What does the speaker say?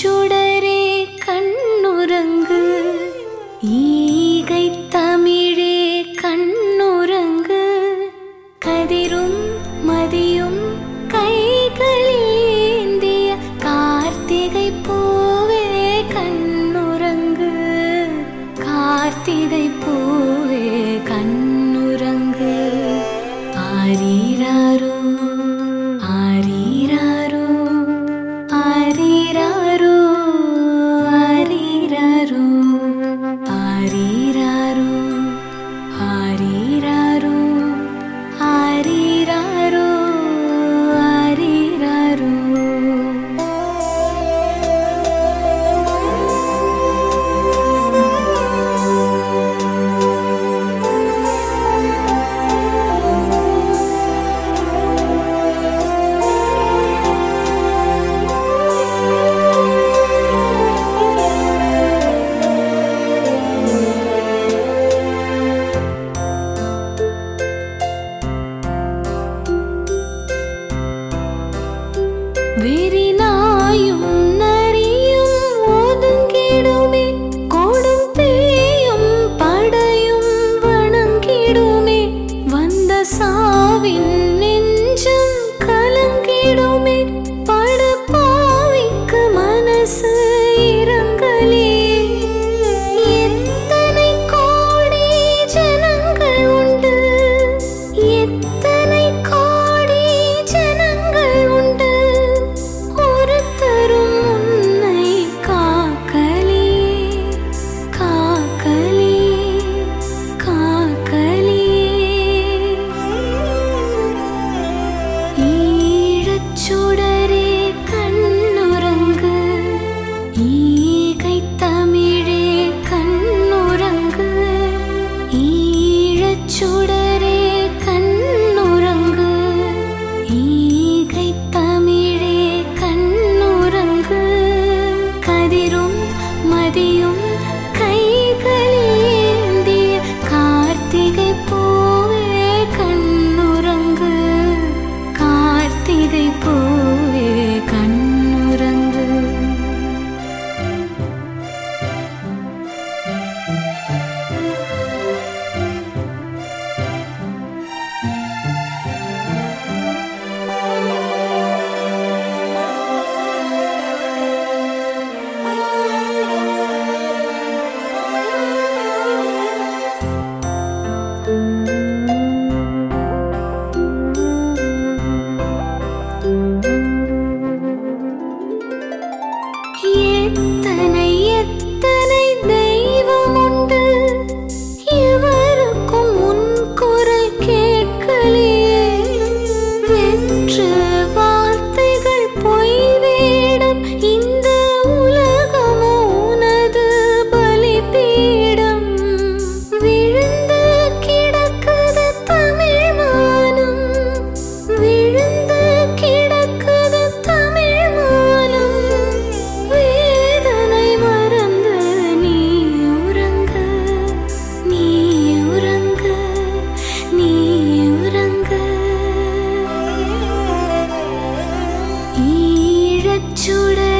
ஈழச்சுடரே கண்ணுறங்கு ஈகை தமிழே கண்ணுறங்கு கதிரும் மதியும் கைகளில் ஏந்திய கார்த்திகை பூவே கண்ணுறங்கு கார்த்திகை பூவே கண்ணுறங்கு ஆரீராரோ ஆரீராரோ ஆரீராரோ ஆரீராரோ ஆரீராரோ ஆரீராரோ ஆரீராரோ ஆரீராரோ வெறிநாயும் நரியும் ஒதுங்கிடுமே கொடும் பேயும் படையும் வணங்கிடுமே வந்த சாவின் நெஞ்சம் கலங்கிடுமே படுபாவிக்கு மனசு இறங்கலே எத்தனை கோடி ஜனங்கள் உண்டு எத்தனை கோடி ஜனங்கள் உண்டு ஒருத்தரும் உன்னை காக்கலே காக்கலே காக்கலே ஈழச்சுடரே கண்ணுறங்கு ஈகை தமிழே கண்ணுறங்கு ஈழச்சுடரே கண்ணுறங்கு ஈகை தமிழே கண்ணுறங்கு கதிரும் மதியும் கைகளில் ஏந்திய கார்த்திகை பூவே கண்ணுறங்கு கார்த்திகை பூவே கண்ணுறங்கு எத்தனை எத்தனை தெய்வம் உண்டு எவருக்கும் உன் குரல் கேட்கலையே வெற்று வார்த்தைகள் பொய் வேடம் இந்த உலகமோ உனது பலிபீடம் விழுந்து கிடக்குது தமிழ் மானம் விழுந்து கிடக்குது தமிழ் மானம் வேதனை மறந்து நீ உறங்க நீ உறங்க நீ உறங்க ஈழச்சுடரே